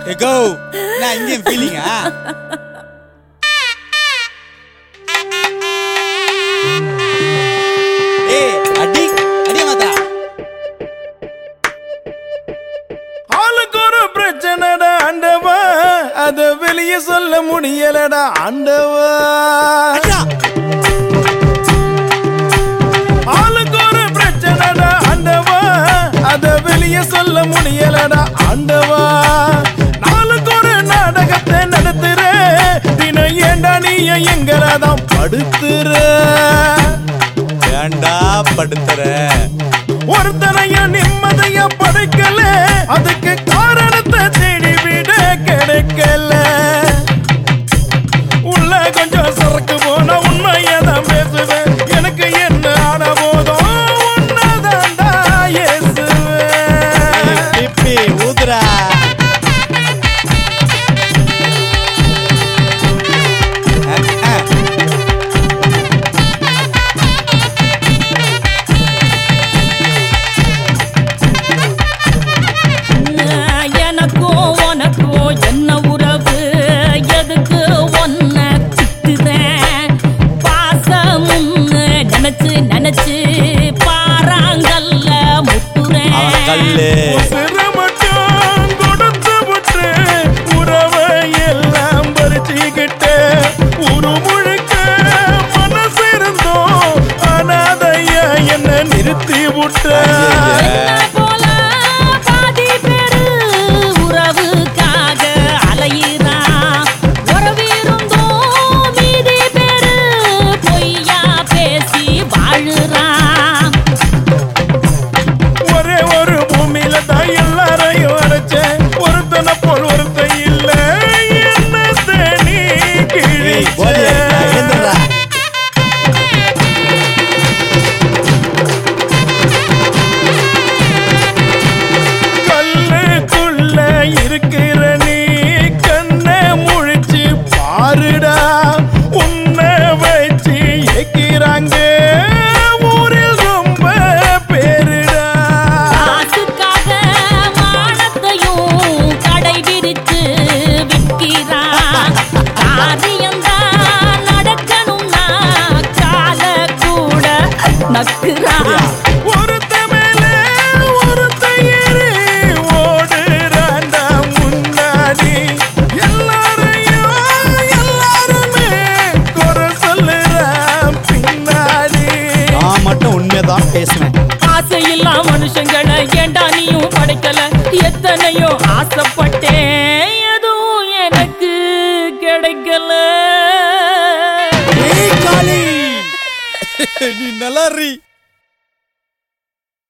Echo நான் Indian ஃபீலிங்கா ஏய் அடி அடிய மாத்தா ஆளுக்கு ஒரு பிரச்சனைடா ஆண்டவா அத வெளிய சொல்ல முடியலடா ஆண்டவா அடா ஆளுக்கு ஒரு பிரச்சனைடா ஆண்டவா அத வெளிய சொல்ல முடியலடா ஆண்டவா நாளுக்கு ஒரு நாடகத்தை நடத்துற தினம் ஏண்டா நீ எங்களை தான் படுத்துற ஏன்டா படுத்துற ஒருத்தனையும் நிம்மதியா படைக்கல அதுக்கு காரணத்தை தேடி விட கிடைக்கல உள்ள கொஞ்சம் சரக்கு போன உண்மையை தான் பேசுவேன் எனக்கு என்ன ஆன போதும் உன்னதாண்டா இயேசுவேன் பிப்பி ஊதுறா அஹ், அஹ். எனக்கும் உனக்கும் என்ன உறவு எதுக்கு ஒன்ன திட்டுறேன் பாசமுன்னு நினைச்சு நினைச்சு பாறாங்கல்ல முட்டுறேன் அவன் கல்லு உசுரை மட்டும் கொடுத்து விட்டு உறவை எல்லாம் பறிச்சுக்கிட்டு ஒரு முழுக்க மனசு இருந்தோம் அனாதையா என்ன நிறுத்தி விட்ட என்ன போல பாதி பேரு உறவுக்காக அலையிறான் உறவிருந்தும் மீதி பேரு பொய்யா பேசி வாழுறான் ஒரே ஒரு பூமியில தான் எல்லாரையும் அடைச்சேன் ஒருத்தனை போல் ஒருத்தன் இல்ல என்னத்தை நீ ஏய், போதியா இருக்கா? கிழிச்ச எழுந்துடுறா. கல்லுக்குள்ள இருக்கிற நீ கண்ணை முழிச்சு பாருடா உன்னை வச்சு ஏக்கிறாங்க ஊரில் ரொம்ப பேருடா காசுக்காக மானத்தையும் கடை விரிச்சு விற்கிறான் காரியம்தான் நடக்கணும்னா கால கூட நக்குறான் ஒருத்த மேல ஒருத்த ஏறி ஓடுறாண்டா முன்னாடி எல்லாரையும் எல்லாருமே குறை சொல்லுறான் பின்னாடி நான் மட்டும் உண்மைதான் பேசுவேன் ஆசையில்லா மனுஷங்களை ஏண்டா நீயும் படைக்கல எத்தனையோ ஆசைப்பட்டேன் எதுவும் எனக்கு கிடைக்கல ஏய் காளி நீ நல்லா ரீ